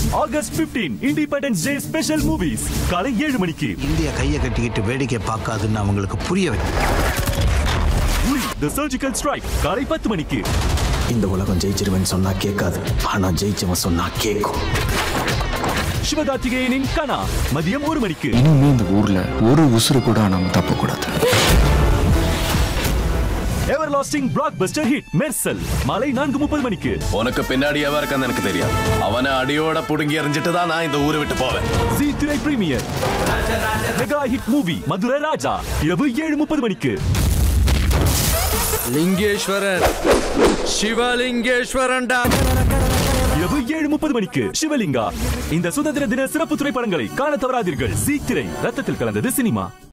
August 15 independence day special movies காலை ஏழு மணிக்கு இந்தியா கையை கட்டிக்கிட்டு வேடிக்கை பார்க்காதுன்னு அவங்களுக்கு புரிய வைக்கும் தி சர்ஜிக்கல் ஸ்ட்ரைக் காலை பத்து மணிக்கு இந்த உலகம் ஜெயிச்சிருவேன்னு சொன்னா கேட்காது ஆனா ஜெயிச்சவன் சொன்னா கேட்கும் சிவகார்த்திகேயனின் கனா மதியம் ஒரு மணிக்கு இனிமே இந்த ஊர்ல ஒரு உசுறு கூட நம்ம தப்பக்கூடாது everlasting blockbuster hit Mersal மாலை நான்கு முப்பது மணிக்கு உனக்கு பின்னாடி எவன் இருக்கான்னு எனக்கு தெரியாது அவனை அடியோட புடுங்கி எறிஞ்சிட்டு தான் நான் இந்த ஊரை விட்டு போவேன் Zee Thirai premiere mega hit movie Madurai Raja இரவு ஏழு முப்பது மணிக்கு லிங்கேஸ்வரன் சிவலிங்கேஸ்வரன்டா இரவு ஏழு முப்பது மணிக்கு சிவலிங்கா இந்த சுதந்திர தின சிறப்பு திரைப்படங்களை காண தவறாதீர்கள் ஜி திரை ரத்தத்தில் கலந்தது சினிமா